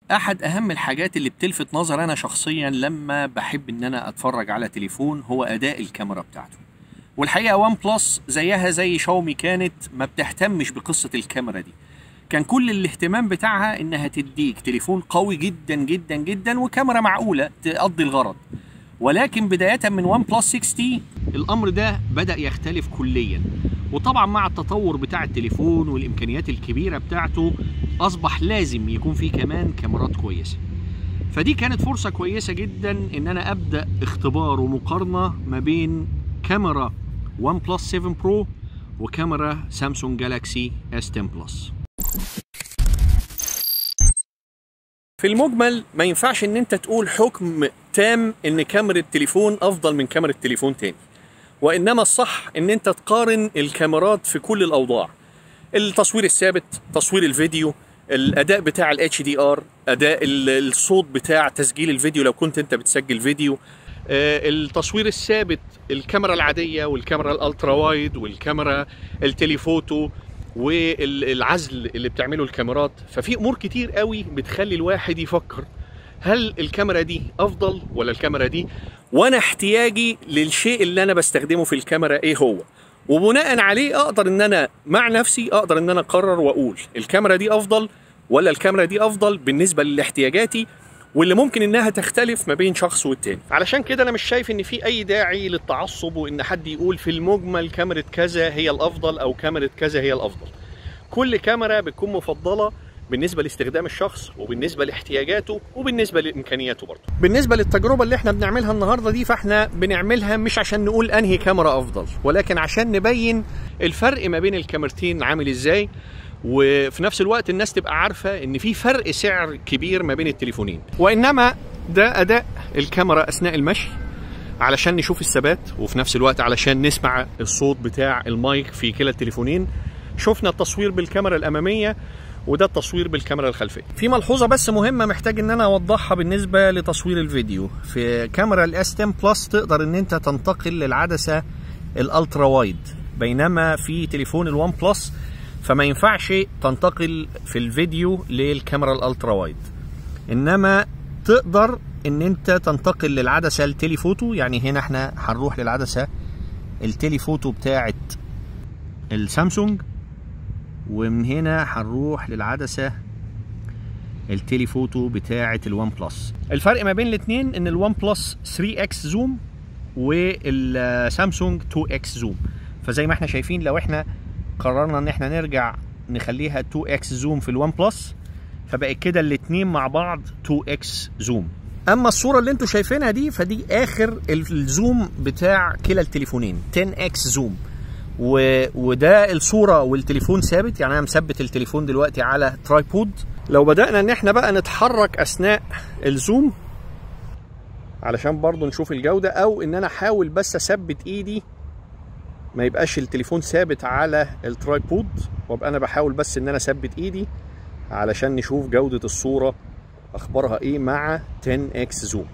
احد اهم الحاجات اللي بتلفت نظر انا شخصيا لما بحب ان انا اتفرج على تليفون هو اداء الكاميرا بتاعته والحقيقه وان بلس زيها زي شاومي كانت ما بتهتمش بقصه الكاميرا دي كان كل الاهتمام بتاعها انها تديك تليفون قوي جدا جدا جدا وكاميرا معقوله تقضي الغرض ولكن بدايه من وان بلس 6 تي الامر ده بدا يختلف كليا وطبعا مع التطور بتاع التليفون والامكانيات الكبيره بتاعته اصبح لازم يكون فيه كمان كاميرات كويسه فدي كانت فرصه كويسه جدا ان انا ابدا اختبار ومقارنه ما بين كاميرا ون بلس 7 برو وكاميرا سامسونج جالاكسي اس 10 بلس في المجمل ما ينفعش ان انت تقول حكم تام ان كاميرا التليفون افضل من كاميرا التليفون تاني وانما الصح ان انت تقارن الكاميرات في كل الاوضاع التصوير الثابت تصوير الفيديو الاداء بتاع الاتش دي ار اداء ال- الصوت بتاع تسجيل الفيديو لو كنت انت بتسجل فيديو آه، التصوير الثابت الكاميرا العاديه والكاميرا الالترا وايد والكاميرا التليفوتو والعزل اللي بتعمله الكاميرات ففي امور كتير قوي بتخلي الواحد يفكر هل الكاميرا دي افضل ولا الكاميرا دي وانا احتياجي للشيء اللي انا بستخدمه في الكاميرا ايه هو وبناء عليه اقدر ان انا مع نفسي اقدر ان انا اقرر واقول الكاميرا دي افضل ولا الكاميرا دي افضل بالنسبه لاحتياجاتي واللي ممكن انها تختلف ما بين شخص والتاني علشان كده انا مش شايف ان في اي داعي للتعصب وان حد يقول في المجمل كاميرا كذا هي الافضل او كاميرا كذا هي الافضل كل كاميرا بتكون مفضله بالنسبه لاستخدام الشخص وبالنسبه لاحتياجاته وبالنسبه لامكانياته برضه بالنسبه للتجربه اللي احنا بنعملها النهارده دي فاحنا بنعملها مش عشان نقول انهي كاميرا افضل ولكن عشان نبين الفرق ما بين الكاميرتين عامل ازاي وفي نفس الوقت الناس تبقى عارفه ان في فرق سعر كبير ما بين التليفونين وانما ده اداء الكاميرا اثناء المشي علشان نشوف الثبات وفي نفس الوقت علشان نسمع الصوت بتاع المايك في كلا التليفونين شفنا التصوير بالكاميرا الاماميه وده التصوير بالكاميرا الخلفيه في ملحوظه بس مهمه محتاج ان انا اوضحها بالنسبه لتصوير الفيديو في كاميرا الاس 10 بلس تقدر ان انت تنتقل للعدسه الالترا وايد بينما في تليفون الوان بلس فما ينفعش تنتقل في الفيديو للكاميرا الالترا وايد انما تقدر ان انت تنتقل للعدسه التليفوتو يعني هنا احنا هنروح للعدسه التليفوتو بتاعه السامسونج ومن هنا هنروح للعدسه التليفوتو بتاعه الوان بلس الفرق ما بين الاثنين ان الوان بلس 3 اكس زوم والسامسونج 2 اكس زوم فزي ما احنا شايفين لو احنا قررنا ان احنا نرجع نخليها 2 اكس زوم في الوان بلس فبقت كده الاثنين مع بعض 2 اكس زوم اما الصوره اللي انتوا شايفينها دي فدي اخر الزوم بتاع كلا التليفونين 10 اكس زوم و... وده الصوره والتليفون ثابت يعني انا مثبت التليفون دلوقتي على ترايبود لو بدانا ان احنا بقى نتحرك اثناء الزوم علشان برضو نشوف الجوده او ان انا احاول بس اثبت ايدي ما يبقاش التليفون ثابت على الترايبود وابقى انا بحاول بس ان انا اثبت ايدي علشان نشوف جوده الصوره اخبارها ايه مع 10 اكس زوم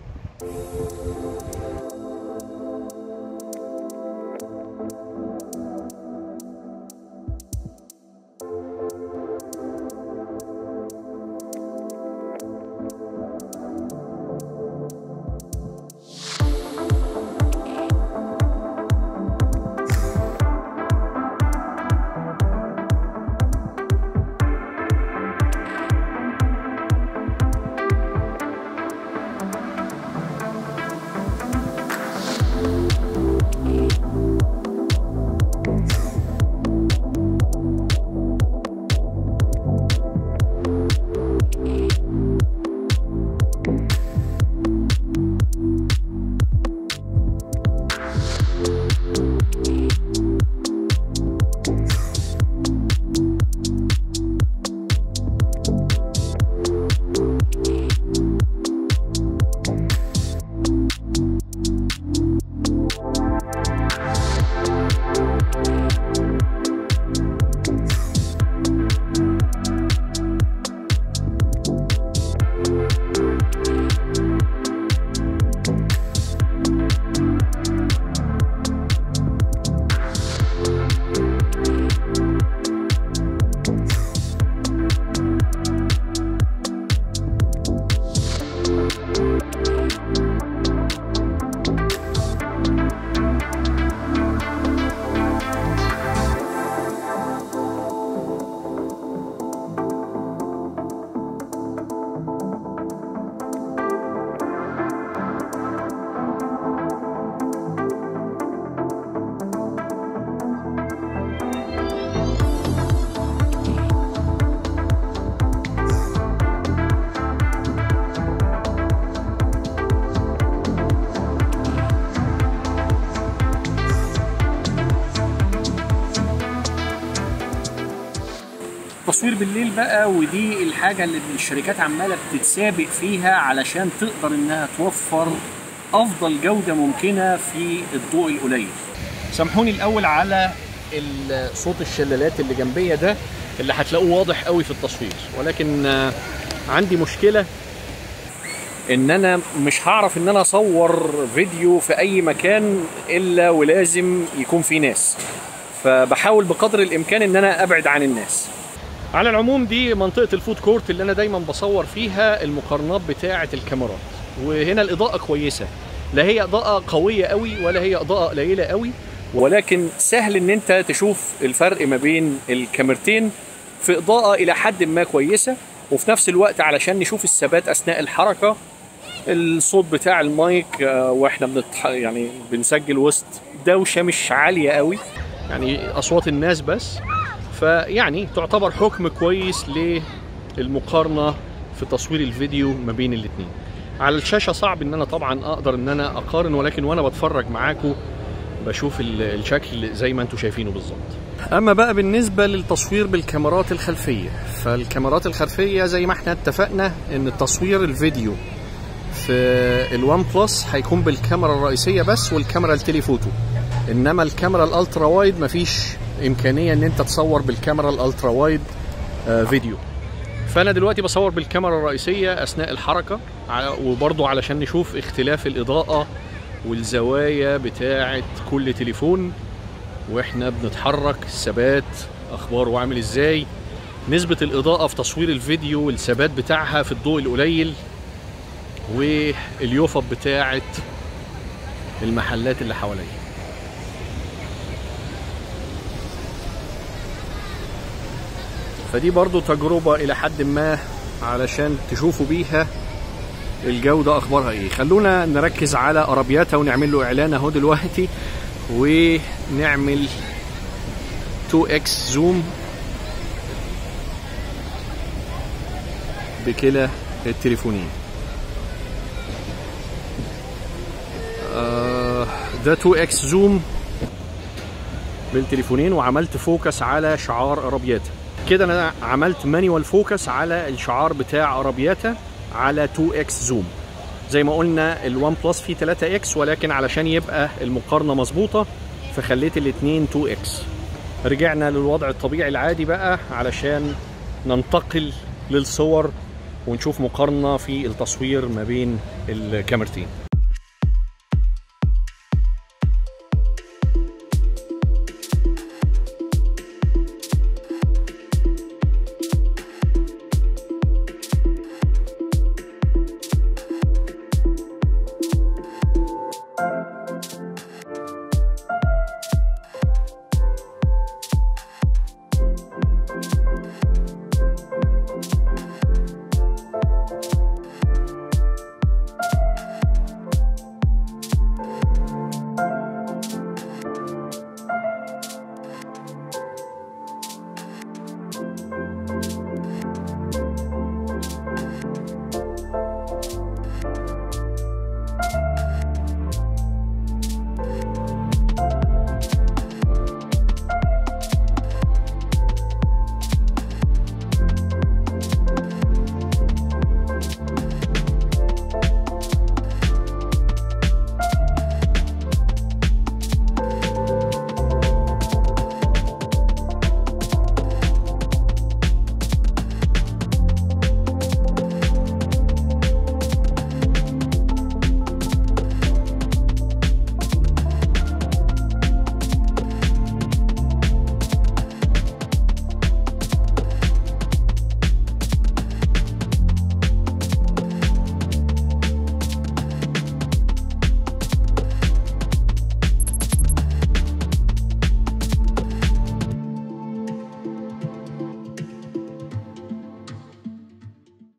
تصوير بالليل بقى ودي الحاجة اللي الشركات عمالة بتتسابق فيها علشان تقدر انها توفر افضل جودة ممكنة في الضوء القليل سامحوني الاول على ال- صوت الشلالات اللي جنبية ده اللي هتلاقوه واضح قوي في التصوير ولكن آه، عندي مشكلة ان انا مش هعرف ان انا اصور فيديو في اي مكان الا ولازم يكون في ناس فبحاول بقدر الامكان ان انا ابعد عن الناس على العموم دي منطقة الفود كورت اللي أنا دايما بصور فيها المقارنات بتاعة الكاميرات وهنا الإضاءة كويسة لا هي إضاءة قوية قوي ولا هي إضاءة قليلة قوي ولكن سهل إن أنت تشوف الفرق ما بين الكاميرتين في إضاءة إلى حد ما كويسة وفي نفس الوقت علشان نشوف الثبات أثناء الحركة الصوت بتاع المايك آه، واحنا بنتح... يعني بنسجل وسط دوشه مش عاليه قوي يعني اصوات الناس بس فيعني تعتبر حكم كويس للمقارنه في تصوير الفيديو ما بين الاثنين على الشاشه صعب ان انا طبعا اقدر ان انا اقارن ولكن وانا بتفرج معاكم بشوف ال- الشكل زي ما انتم شايفينه بالظبط اما بقى بالنسبه للتصوير بالكاميرات الخلفيه فالكاميرات الخلفيه زي ما احنا اتفقنا ان التصوير الفيديو في الوان بلس هيكون بالكاميرا الرئيسيه بس والكاميرا التليفوتو انما الكاميرا الالترا وايد مفيش امكانيه ان انت تصور بالكاميرا الالترا وايد آه، فيديو فانا دلوقتي بصور بالكاميرا الرئيسيه اثناء الحركه ع- وبرضو علشان نشوف اختلاف الاضاءه والزوايا بتاعه كل تليفون واحنا بنتحرك الثبات اخباره عامل ازاي نسبة الإضاءة في تصوير الفيديو والثبات بتاعها في الضوء القليل واليوفب بتاعة المحلات اللي حواليا فدي برضو تجربة إلى حد ما علشان تشوفوا بيها الجودة أخبارها إيه خلونا نركز على أرابياتا ونعمل له إعلان أهو دلوقتي ونعمل 2x زوم بكلا التليفونين آه، ده 2x زوم بالتليفونين وعملت فوكس على شعار ارابياتا كده انا عملت مانيوال فوكس على الشعار بتاع ارابياتا على 2x زوم زي ما قلنا الوان بلس فيه 3x ولكن علشان يبقى المقارنه مظبوطه فخليت الاثنين 2x رجعنا للوضع الطبيعي العادي بقى علشان ننتقل للصور ونشوف مقارنه في التصوير ما بين الكاميرتين